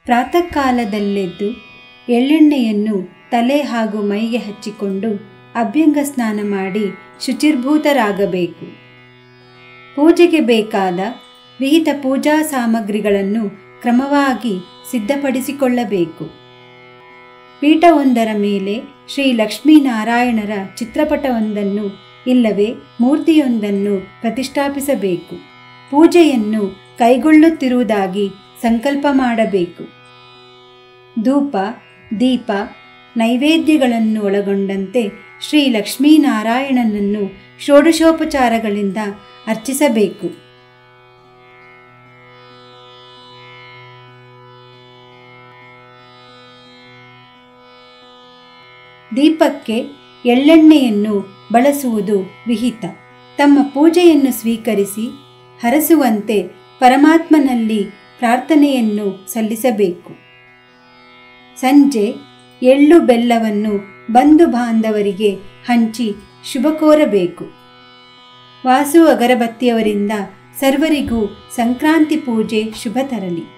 ಪ್ರಾತಃ ಕಾಲದಲ್ಲೆದ್ದು ಎಳ್ಳೆಣ್ಣೆಯನ್ನು ತಲೆ ಹಾಗೂ ಮೈಗೆ ಹಚ್ಚಿಕೊಂಡು ಅಭ್ಯಂಗ ಸ್ನಾನ ಮಾಡಿ ಶುಚಿರ್ಭೂತರಾಗಬೇಕು ಪೂಜೆಗೆ ಬೇಕಾದ ವಿಹಿತ ಪೂಜಾ ಸಾಮಗ್ರಿಗಳನ್ನು ಕ್ರಮವಾಗಿ ಸಿದ್ಧಪಡಿಸಿಕೊಳ್ಳಬೇಕು ಪೀಠವೊಂದರ ಮೇಲೆ ಶ್ರೀ ಲಕ್ಷ್ಮೀನಾರಾಯಣರ ಚಿತ್ರಪಟವೊಂದನ್ನು ಇಲ್ಲವೇ ಮೂರ್ತಿಯೊಂದನ್ನು ಪ್ರತಿಷ್ಠಾಪಿಸಬೇಕು ಪೂಜೆಯನ್ನು ಕೈಗೊಳ್ಳುತ್ತಿರುವುದಾಗಿ ಸಂಕಲ್ಪ ಮಾಡಬೇಕು ಧೂಪ ದೀಪ ನೈವೇದ್ಯಗಳನ್ನು ಒಳಗೊಂಡಂತೆ ಶ್ರೀ ಲಕ್ಷ್ಮೀನಾರಾಯಣನನ್ನು ಷೋಡಶೋಪಚಾರಗಳಿಂದ ಅರ್ಚಿಸಬೇಕು ದೀಪಕ್ಕೆ ಎಳ್ಳೆಣ್ಣೆಯನ್ನು ಬಳಸುವುದು ವಿಹಿತ ತಮ್ಮ ಪೂಜೆಯನ್ನು ಸ್ವೀಕರಿಸಿ ಹರಸುವಂತೆ ಪರಮಾತ್ಮನಲ್ಲಿ ಪ್ರಾರ್ಥನೆಯನ್ನು ಸಲ್ಲಿಸಬೇಕು ಸಂಜೆ ಎಳ್ಳು ಬೆಲ್ಲವನ್ನು ಬಂಧು ಬಾಂಧವರಿಗೆ ಹಂಚಿ ಶುಭ ಕೋರಬೇಕು ವಾಸು ಅಗರಬತ್ತಿಯವರಿಂದ ಸರ್ವರಿಗೂ ಸಂಕ್ರಾಂತಿ ಪೂಜೆ ಶುಭ ತರಲಿ